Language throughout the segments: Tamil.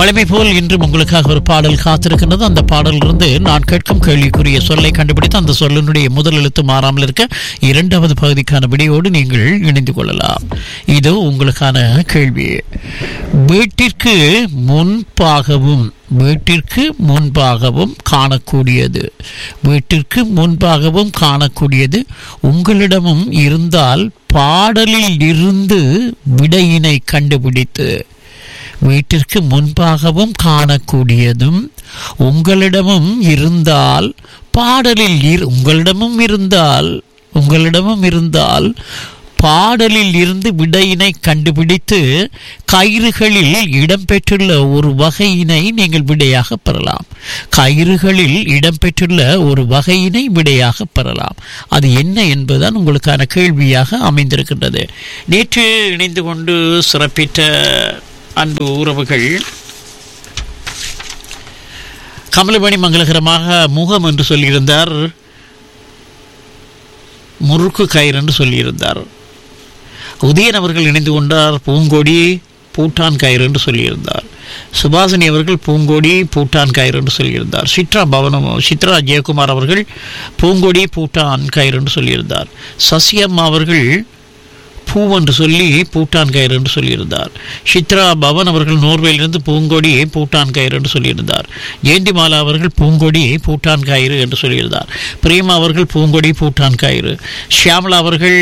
வழமை போல் இன்றும் உங்களுக்காக ஒரு பாடல் காத்திருக்கின்றது அந்த பாடலிலிருந்து நான் கேட்கும் கேள்விக்குரிய சொல்லை கண்டுபிடித்து அந்த சொல்லினுடைய முதல் எழுத்து மாறாமல் இருக்க இரண்டாவது பகுதிக்கான விடையோடு நீங்கள் இணைந்து கொள்ளலாம் இது உங்களுக்கான கேள்வி வீட்டிற்கு முன்பாகவும் வீட்டிற்கு முன்பாகவும் காணக்கூடியது வீட்டிற்கு முன்பாகவும் காணக்கூடியது உங்களிடமும் இருந்தால் பாடலில் இருந்து விடையினை கண்டுபிடித்து வீட்டிற்கு முன்பாகவும் காணக்கூடியதும் உங்களிடமும் இருந்தால் பாடலில் இரு- உங்களிடமும் இருந்தால் உங்களிடமும் இருந்தால் பாடலில் இருந்து விடையினை கண்டுபிடித்து கயிறுகளில் இடம்பெற்றுள்ள ஒரு வகையினை நீங்கள் விடையாக பெறலாம் கயிறுகளில் இடம்பெற்றுள்ள ஒரு வகையினை விடையாக பெறலாம் அது என்ன என்பதுதான் உங்களுக்கான கேள்வியாக அமைந்திருக்கின்றது நேற்று இணைந்து கொண்டு சிறப்பித்த அன்பு உறவுகள் கமலமணி மங்களகரமாக முகம் என்று சொல்லியிருந்தார் முறுக்கு கயிறு என்று சொல்லியிருந்தார் உதயன் அவர்கள் இணைந்து கொண்டார் பூங்கொடி பூட்டான் கயிறு என்று சொல்லியிருந்தார் சுபாசினி அவர்கள் பூங்கொடி பூட்டான் கயிறு என்று சொல்லியிருந்தார் சித்ரா பவனம் சித்ரா ஜெயக்குமார் அவர்கள் பூங்கொடி பூட்டான் கயிறு என்று சொல்லியிருந்தார் சசியம்மா அவர்கள் பூ என்று சொல்லி பூட்டான் கயிறு என்று சொல்லியிருந்தார் சித்ரா பவன் அவர்கள் நோர்வேலிருந்து பூங்கொடி பூட்டான் கயிறு என்று சொல்லியிருந்தார் ஜெயந்திமாலா அவர்கள் பூங்கொடி பூட்டான் கயிறு என்று சொல்லியிருந்தார் பிரேமா அவர்கள் பூங்கொடி பூட்டான் கயிறு ஷியாமலா அவர்கள்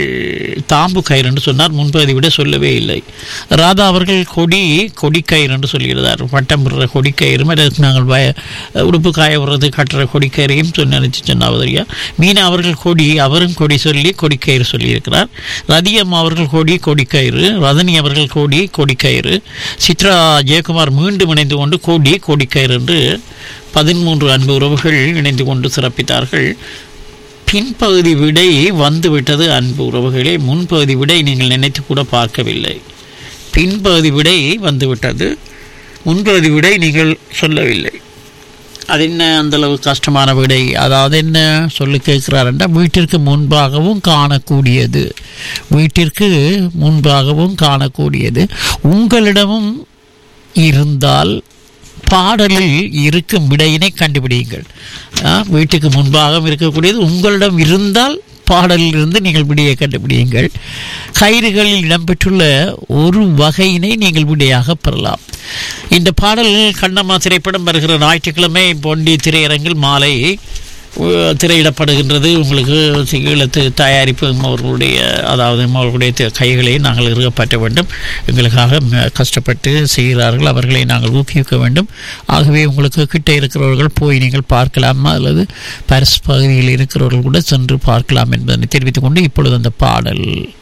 தாம்பு கயிறு என்று சொன்னார் முன்பதை விட சொல்லவே இல்லை ராதா அவர்கள் கொடி கொடிக்கயிறு என்று சொல்லியிருந்தார் பட்டம் விடுற கொடிக்கயிறு மற்ற நாங்கள் வய உடுப்பு காய விடுறது கட்டுற கொடிக்கயிறையும் சொன்ன நினைச்சு சொன்னாவதரியா மீனா அவர்கள் கொடி அவரும் கொடி சொல்லி கொடிக்கயிறு சொல்லியிருக்கிறார் ரதியம்மா அவர்கள் கொடி கொடிக்கயிறு ரதனி அவர்கள் கொடி கொடிக்கயிறு சித்ரா ஜெயக்குமார் மீண்டும் இணைந்து கொண்டு கொடி கொடிக்கயிறு என்று பதிமூன்று அன்பு உறவுகள் இணைந்து கொண்டு சிறப்பித்தார்கள் பின்பகுதி விடை வந்துவிட்டது அன்பு உறவுகளே முன்பகுதி விடை நீங்கள் நினைத்து கூட பார்க்கவில்லை பின்பகுதி விடை வந்துவிட்டது முன்பகுதி விடை நீங்கள் சொல்லவில்லை அது என்ன அந்த அளவு கஷ்டமான விடை அதாவது என்ன சொல்லி கேட்கிறாருன்னா வீட்டிற்கு முன்பாகவும் காணக்கூடியது வீட்டிற்கு முன்பாகவும் காணக்கூடியது உங்களிடமும் இருந்தால் பாடலில் இருக்கும் விடையினை கண்டுபிடியுங்கள் ஆ, வீட்டுக்கு முன்பாகவும் இருக்கக்கூடியது உங்களிடம் இருந்தால் பாடலில் இருந்து நீங்கள் விடையை கண்டுபிடியுங்கள் கயிறுகளில் இடம்பெற்றுள்ள ஒரு வகையினை நீங்கள் விடையாக பெறலாம் இந்த பாடல் கண்ணம்மா திரைப்படம் வருகிற ஞாயிற்றுக்கிழமை பொண்டி திரையரங்கில் மாலை உ- திரையிடப்படுகின்றது உங்களுக்கு ஈழத்து தயாரிப்பு அவர்களுடைய அதாவது அவர்களுடைய தி- கைகளை நாங்கள் இறுகப்பற்ற வேண்டும் எங்களுக்காக ம- கஷ்டப்பட்டு செய்கிறார்கள் அவர்களை நாங்கள் ஊக்குவிக்க வேண்டும் ஆகவே உங்களுக்கு கிட்ட இருக்கிறவர்கள் போய் நீங்கள் பார்க்கலாம் அல்லது பரிசு பகுதியில் இருக்கிறவர்கள் கூட சென்று பார்க்கலாம் என்பதனை தெரிவித்துக் கொண்டு இப்பொழுது அந்த பாடல்